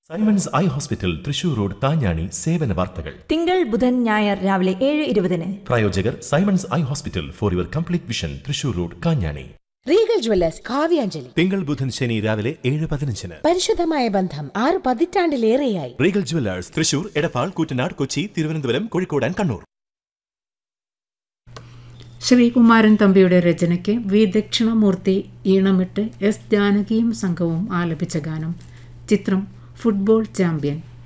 Symons eye hospital Thrissur road താഞ്ഞാണി സേവന വാർത്തകൾ തിങ്കൾ ബുധൻ ഞായർ രാവിലെ ഏഴ് ഇരുപതിന് പ്രായോജകർ Simons eye hospital for your complete vision Thrissur road Kanjani Regal jewellers Kavyanjali തിങ്കൾ ബുധൻ ശനി രാവിലെ ഏഴ് പതിനഞ്ചിന് പരിശുദ്ധമായ ബന്ധം ആറ് പതിറ്റാണ്ടിലേറെയായി Regal jewellers Thrissur Edappal Koottanad Kochi Thiruvananthapuram Kozhikode and Kannur Sreekumaran തമ്പിയുടെ രചനയ്ക്ക് വി ദക്ഷിണമൂർത്തി ഈണമിട്ട് എസ് ജാനകിയും സംഘവും ആലപിച്ച ഗാനം ചിത്രം ഫുട്ബോൾ ചാമ്പ്യൻ